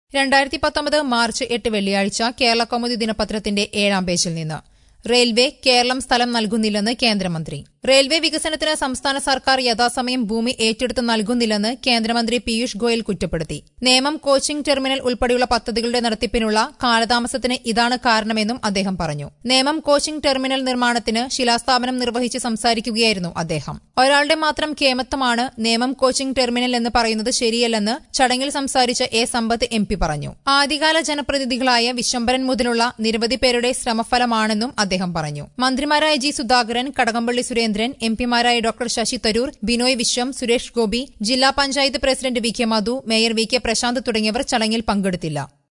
രണ്ടായിരത്തി പത്തൊമ്പത് മാർച്ച് എട്ട് വെള്ളിയാഴ്ച കേരള കൗമുദി ദിനപത്രത്തിന്റെ ഏഴാം പേജിൽ നിന്ന് റെയിൽവേ കേരളം സ്ഥലം നൽകുന്നില്ലെന്ന് കേന്ദ്രമന്ത്രി റെയിൽവേ വികസനത്തിന് സംസ്ഥാന സർക്കാർ യഥാസമയം ഭൂമി ഏറ്റെടുത്ത് നൽകുന്നില്ലെന്ന് കേന്ദ്രമന്ത്രി പീയൂഷ് ഗോയൽ കുറ്റപ്പെടുത്തി നേമം കോച്ചിംഗ് ടെർമിനൽ ഉൾപ്പെടെയുള്ള പദ്ധതികളുടെ നടത്തിപ്പിനുള്ള കാലതാമസത്തിന് ഇതാണ് കാരണമെന്നും അദ്ദേഹം പറഞ്ഞു നേമം കോച്ചിംഗ് ടെർമിനൽ നിർമ്മാണത്തിന് ശിലാസ്ഥാപനം നിർവഹിച്ച് സംസാരിക്കുകയായിരുന്നു അദ്ദേഹം ഒരാളുടെ മാത്രം കേമത്വമാണ് നേമം കോച്ചിംഗ് ടെർമിനൽ എന്ന് പറയുന്നത് ശരിയല്ലെന്ന് ചടങ്ങിൽ സംസാരിച്ച എ സമ്പത്ത് എം പി പറഞ്ഞു ആദ്യകാല ജനപ്രതിനിധികളായ വിശ്വംഭരൻ മുതലുള്ള നിരവധി പേരുടെ ശ്രമഫലമാണെന്നും അദ്ദേഹം പറഞ്ഞു മന്ത്രിമാരായ ജി സുധാകരൻ കടകംപള്ളി സുരേന്ദ്രൻ എം പിമാരായ ഡോക്ടർ ശശി തരൂർ ബിനോയ് വിശ്വം സുരേഷ് ഗോപി ജില്ലാ panchayat president V K Madhu mayor V K Prashanth തുടങ്ങിയവർ ചടങ്ങിൽ പങ്കെടുത്തില്ല